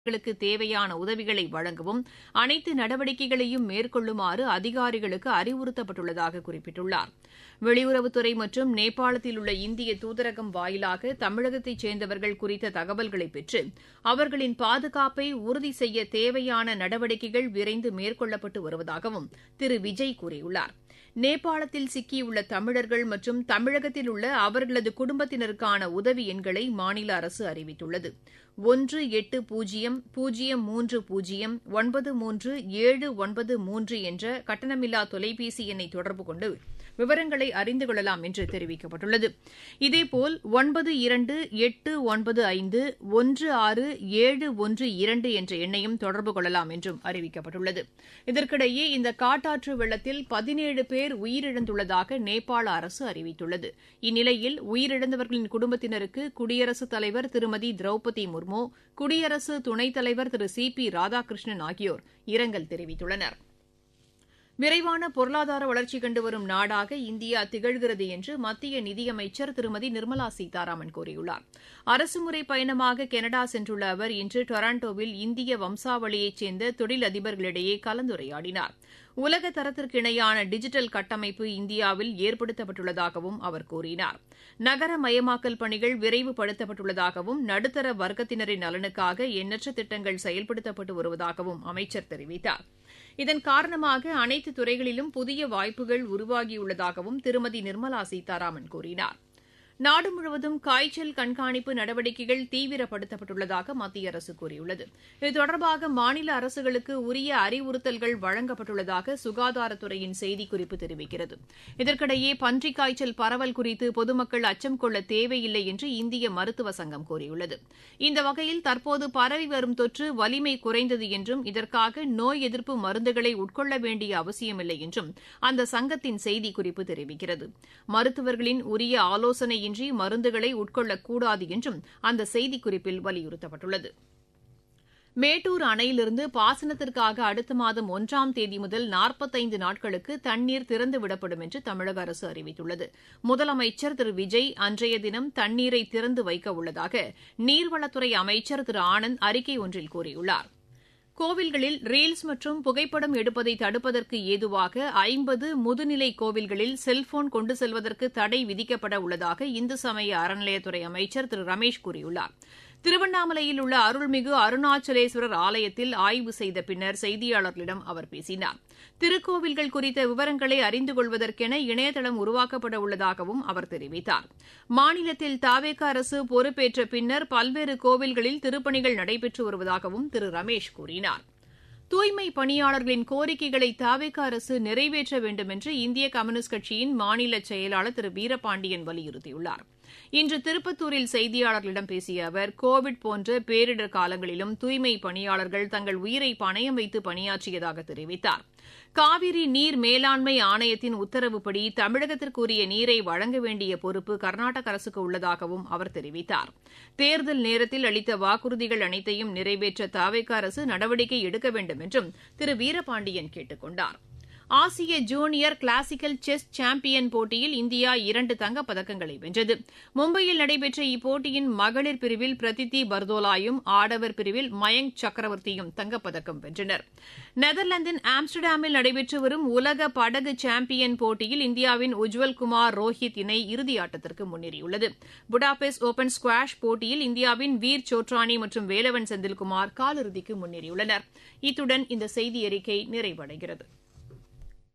களுக்கு தேவையான உதவிகளை வழங்கவும் அனைத்து நடவடிக்கைகளையும் மேற்கொள்ளுமாறு அதிகாரிகளுக்கு அறிவுறுத்தப்பட்டுள்ளதாக குறிப்பிட்டுள்ளார் வெளியுறவுத்துறை மற்றும் நேபாளத்தில் உள்ள இந்திய தூதரகம் வாயிலாக தமிழகத்தைச் சேர்ந்தவர்கள் குறித்த தகவல்களை பெற்று அவர்களின் பாதுகாப்பை உறுதி செய்ய தேவையான நடவடிக்கைகள் விரைந்து மேற்கொள்ளப்பட்டு வருவதாகவும் திரு விஜய் கூறியுள்ளார் நேபாளத்தில் சிக்கியுள்ள தமிழர்கள் மற்றும் தமிழகத்தில் உள்ள அவர்களது குடும்பத்தினருக்கான உதவி எண்களை மாநில அரசு அறிவித்துள்ளது ஒன்று எட்டு பூஜ்ஜியம் பூஜ்ஜியம் மூன்று பூஜ்ஜியம் ஒன்பது மூன்று ஏழு ஒன்பது மூன்று என்ற கட்டணமில்லா தொலைபேசி எண்ணை தொடர்பு கொண்டு விவரங்களை அறிந்து கொள்ளலாம் என்று தெரிவிக்கப்பட்டுள்ளது இதேபோல் ஒன்பது இரண்டு எட்டு ஒன்பது ஐந்து ஒன்று ஆறு ஏழு ஒன்று இரண்டு என்ற எண்ணையும் தொடர்பு கொள்ளலாம் என்றும் அறிவிக்கப்பட்டுள்ளது இதற்கிடையே இந்த காட்டாற்று வெள்ளத்தில் பதினேழு பேர் உயிரிழந்துள்ளதாக நேபாள அரசு அறிவித்துள்ளது இந்நிலையில் உயிரிழந்தவர்களின் குடும்பத்தினருக்கு குடியரசுத் தலைவர் திருமதி திரௌபதி முர்மு குடியரசு துணைத் தலைவர் திரு சி பி ராதாகிருஷ்ணன் ஆகியோர் இரங்கல் தெரிவித்துள்ளனா் விரைவான பொருளாதார வளர்ச்சி கண்டு வரும் நாடாக இந்தியா திகழ்கிறது என்று மத்திய நிதியமைச்சர் திருமதி நிர்மலா சீதாராமன் கூறியுள்ளார் அரசுமுறை பயணமாக கனடா சென்றுள்ள அவர் இன்று டொராண்டோவில் இந்திய வம்சாவளியைச் சேர்ந்த தொழிலதிபர்களிடையே கலந்துரையாடினார் உலக தரத்திற்கு இணையான டிஜிட்டல் கட்டமைப்பு இந்தியாவில் ஏற்படுத்தப்பட்டுள்ளதாகவும் அவர் கூறினார் நகரமயமாக்கல் பணிகள் விரைவுபடுத்தப்பட்டுள்ளதாகவும் நடுத்தர வர்க்கத்தினரின் நலனுக்காக எண்ணற்ற திட்டங்கள் செயல்படுத்தப்பட்டு வருவதாகவும் அமைச்சர் தெரிவித்தார் இதன் காரணமாக அனைத்து துறைகளிலும் புதிய வாய்ப்புகள் உருவாகியுள்ளதாகவும் திருமதி நிர்மலா சீதாராமன் கூறினார் நாடு முழுவதும் காய்ச்சல் கண்காணிப்பு நடவடிக்கைகள் தீவிரப்படுத்தப்பட்டுள்ளதாக மத்திய அரசு கூறியுள்ளது இது தொடர்பாக மாநில அரசுகளுக்கு உரிய அறிவுறுத்தல்கள் வழங்கப்பட்டுள்ளதாக சுகாதாரத்துறையின் செய்திக்குறிப்பு தெரிவிக்கிறது இதற்கிடையே பன்றிக் காய்ச்சல் பரவல் குறித்து பொதுமக்கள் அச்சம் கொள்ள தேவையில்லை என்று இந்திய மருத்துவ சங்கம் கூறியுள்ளது இந்த வகையில் தற்போது பரவி வரும் தொற்று வலிமை குறைந்தது என்றும் இதற்காக நோய் எதிர்ப்பு மருந்துகளை உட்கொள்ள வேண்டிய அவசியமில்லை என்றும் அந்த சங்கத்தின் செய்திக்குறிப்பு தெரிவிக்கிறது மருத்துவர்களின் உரிய ஆலோசனை இன்றி மருந்துகளை உட்கொள்ளக்கூடாது என்றும் அந்த செய்திக்குறிப்பில் வலியுறுத்தப்பட்டுள்ளது மேட்டூர் அணையிலிருந்து பாசனத்திற்காக அடுத்த மாதம் ஒன்றாம் தேதி முதல் நாற்பத்தைந்து நாட்களுக்கு தண்ணீர் திறந்துவிடப்படும் என்று தமிழக அரசு அறிவித்துள்ளது முதலமைச்சர் திரு விஜய் அன்றைய தினம் தண்ணீரை திறந்து வைக்க உள்ளதாக நீர்வளத்துறை அமைச்சர் திரு ஆனந்த் அறிக்கை ஒன்றில் கூறியுள்ளார் கோவில்களில் ரீல்ஸ் மற்றும் புகைப்படம் எடுப்பதை தடுப்பதற்கு ஏதுவாக ஐம்பது முதுநிலை கோவில்களில் செல்போன் கொண்டு செல்வதற்கு தடை விதிக்கப்பட உள்ளதாக இந்து சமய அறநிலையத்துறை அமைச்சர் திரு ரமேஷ் கூறியுள்ளார் திருவண்ணாமலையில் உள்ள அருள்மிகு அருணாச்சலேஸ்வரர் ஆலயத்தில் ஆய்வு செய்த பின்னர் செய்தியாளர்களிடம் அவர் பேசினார் திருக்கோவில்கள் குறித்த விவரங்களை அறிந்து கொள்வதற்கென இணையதளம் உருவாக்கப்பட உள்ளதாகவும் அவர் தெரிவித்தார் மாநிலத்தில் தாவேக அரசு பொறுப்பேற்ற பின்னர் பல்வேறு கோவில்களில் திருப்பணிகள் நடைபெற்று வருவதாகவும் திரு ரமேஷ் கூறினார் தூய்மை பணியாளர்களின் கோரிக்கைகளை தாவேக அரசு நிறைவேற்ற வேண்டும் என்று இந்திய கம்யூனிஸ்ட் கட்சியின் மாநில செயலாளர் திரு வீரபாண்டியன் வலியுறுத்தியுள்ளார் இன்று திருப்பத்தூரில் செய்தியாளர்களிடம் பேசிய அவர் கோவிட் போன்ற பேரிடர் காலங்களிலும் தூய்மை பணியாளர்கள் தங்கள் உயிரை பணயம் வைத்து பணியாற்றியதாக தெரிவித்தார் காவிரி நீர் மேலாண்மை ஆணையத்தின் உத்தரவுப்படி தமிழகத்திற்குரிய நீரை வழங்க வேண்டிய பொறுப்பு கர்நாடக அரசுக்கு உள்ளதாகவும் அவர் தெரிவித்தார் தேர்தல் நேரத்தில் அளித்த வாக்குறுதிகள் அனைத்தையும் நிறைவேற்ற தாவேக அரசு நடவடிக்கை எடுக்க வேண்டும் என்றும் திரு வீரபாண்டியன் கேட்டுக் கொண்டாா் ஆசிய ஜூனியர் கிளாசிக்கல் செஸ் சாம்பியன் போட்டியில் இந்தியா இரண்டு தங்கப் பதக்கங்களை வென்றது மும்பையில் நடைபெற்ற இப்போட்டியின் மகளிர் பிரிவில் பிரதித்தி பர்தோலாயும் ஆடவர் பிரிவில் மயங்க் சக்கரவர்த்தியும் தங்கப்பதக்கம் வென்றனர் நெதர்லாந்தின் ஆம்ஸ்டர்டாமில் நடைபெற்று வரும் உலக படகு சாம்பியன் போட்டியில் இந்தியாவின் உஜ்வல் குமார் ரோஹித் இணை இறுதியாட்டத்திற்கு முன்னேறியுள்ளது புடாபெஸ்ட் ஓபன் ஸ்குவாஷ் போட்டியில் இந்தியாவின் வீர் சோட்ரானி மற்றும் வேலவன் செந்தில்குமார் காலிறுதிக்கு முன்னேறியுள்ளனர் இத்துடன் இந்த செய்தி அறிக்கை நிறைவடைகிறது